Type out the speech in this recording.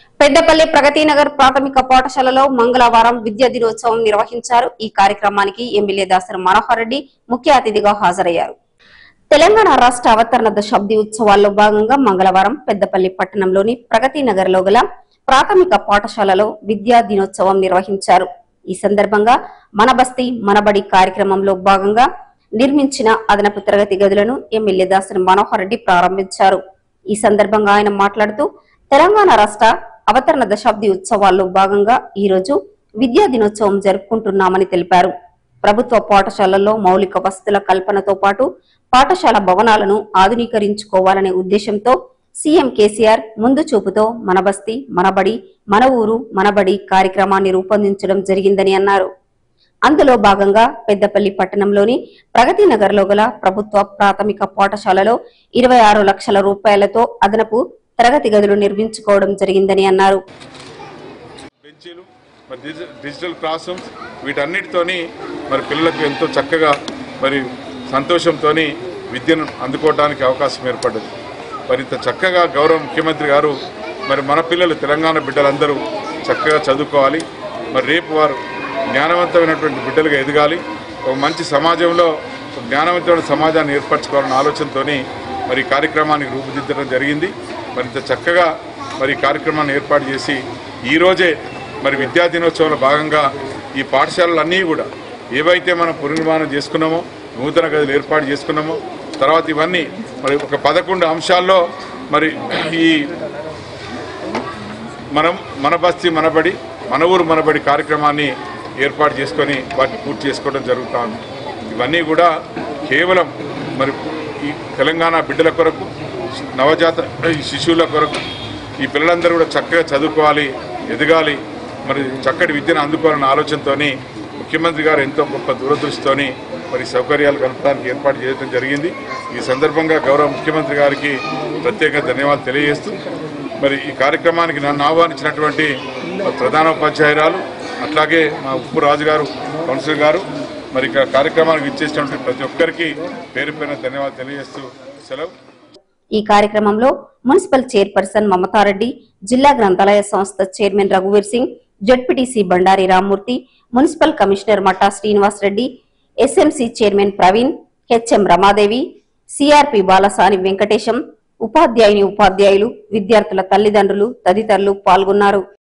పెద్దపల్లి ప్రగతినగర్ ప్రాథమిక పాఠశాలలో మంగళవారం విద్యా దినోత్సవం నిర్వహించారు ఈ కార్యక్రమానికి ఎమ్మెల్యే దాసరి మనోహర్ రెడ్డి ముఖ్య అతిథిగా హాజరయ్యారు తెలంగాణ రాష్ట్ర అవతరణ దశాబ్ది ఉత్సవాల్లో భాగంగా మంగళవారం పెద్దపల్లి పట్టణంలోని ప్రగతి నగర్ లో గల ప్రాథమిక పాఠశాలలో విద్యా దినోత్సవం నిర్వహించారు ఈ సందర్భంగా మన బస్తీ మనబడి కార్యక్రమంలో భాగంగా నిర్మించిన అదనపు తరగతి గదులను ఎమ్మెల్యే దాసరి మనోహర్ రెడ్డి ప్రారంభించారు ఈ సందర్భంగా ఆయన మాట్లాడుతూ తెలంగాణ రాష్ట్ర అవతరణ దశాబ్ది ఉత్సవాల్లో భాగంగా ఈ రోజు విద్యా దినోత్సవం జరుపుకుంటున్నామని తెలిపారు ప్రభుత్వ పాఠశాలల్లో మౌలిక వసతుల కల్పనతో పాటు పాఠశాల భవనాలను ఆధునీకరించుకోవాలనే ఉద్దేశంతో సీఎం కేసీఆర్ ముందు చూపుతో మన బస్తీ మనబడి మన ఊరు మనబడి కార్యక్రమాన్ని రూపొందించడం జరిగిందని అన్నారు అందులో భాగంగా పెద్దపల్లి పట్టణంలోని ప్రగతి నగర్లో గల ప్రభుత్వ ప్రాథమిక పాఠశాలలో ఇరవై ఆరు లక్షల రూపాయలతో అదనపు తరగతి గదులు నిర్మించుకోవడం జరిగిందని అన్నారు బెంచీలు మరి డిజి- డిజిటల్ క్లాస్ రూమ్స్ వీటన్నిటితోని మరి పిల్లలకు ఎంతో చక్కగా మరి సంతోషంతో విద్యను అందుకోవడానికి అవకాశం ఏర్పడ్డది మరి ఇంత చక్కగా గౌరవ ముఖ్యమంత్రి గారు మరి మన పిల్లలు తెలంగాణ బిడ్డలందరూ చక్కగా చదువుకోవాలి మరి రేపు వారు జ్ఞానవంతమైనటువంటి బిడ్డలుగా ఎదగాలి ఒక మంచి సమాజంలో ఒక జ్ఞానవంతమైన సమాజాన్ని ఏర్పరచుకోవాలన్న ఆలోచనతో మరి ఈ కార్యక్రమానికి రూపుదిద్దడం జరిగింది మరి ఇంత చక్కగా మరి ఈ కార్యక్రమాన్ని ఏర్పాటు చేసి ఈరోజే మరి విద్యా దినోత్సవంలో భాగంగా ఈ పాఠశాలలన్నీ కూడా ఏవైతే మనం పునర్నిర్మాణం చేసుకున్నామో నూతన గదులు ఏర్పాటు చేసుకున్నామో తర్వాత ఇవన్నీ మరి ఒక పదకొండు అంశాల్లో మరి ఈ మనం మన బస్తీ మనబడి మన ఊరు మనబడి కార్యక్రమాన్ని ఏర్పాటు చేసుకొని వాటిని పూర్తి చేసుకోవడం జరుగుతూ ఉంది ఇవన్నీ కూడా కేవలం మరి ఈ తెలంగాణ బిడ్డల కొరకు నవజాత ఈ శిశువుల కొరకు ఈ పిల్లలందరూ కూడా చక్కగా చదువుకోవాలి ఎదగాలి మరి చక్కటి విద్యను అందుకోవాలన్న ఆలోచనతోని ముఖ్యమంత్రి గారు ఎంతో గొప్ప దూరదృష్టితోని మరి సౌకర్యాలు కలపడానికి ఏర్పాటు చేయడం జరిగింది ఈ సందర్భంగా గౌరవ ముఖ్యమంత్రి గారికి ప్రత్యేక ధన్యవాదాలు తెలియజేస్తూ మరి ఈ కార్యక్రమానికి నన్ను ఆహ్వానించినటువంటి ప్రధాన ఉపాధ్యాయురాలు అట్లాగే మా ఉప్పు రాజు గారు కౌన్సిలర్ గారు మరి ఇక్కడ కార్యక్రమానికి ఇచ్చేసినటువంటి ప్రతి ఒక్కరికి పేరు పేరున ధన్యవాదాలు తెలియజేస్తూ సెలవు ఈ కార్యక్రమంలో మున్సిపల్ చైర్పర్సన్ మమతారెడ్డి జిల్లా గ్రంథాలయ సంస్థ chairman రఘువీర్ Singh ZPTC Bandari Rammurthy municipal commissioner మట్టా Srinivas Reddy SMC chairman Praveen HM Ramadevi CRP Balasani Venkatesham ఉపాధ్యాయుని ఉపాధ్యాయులు విద్యార్థుల తల్లిదండ్రులు తదితరులు పాల్గొన్నారు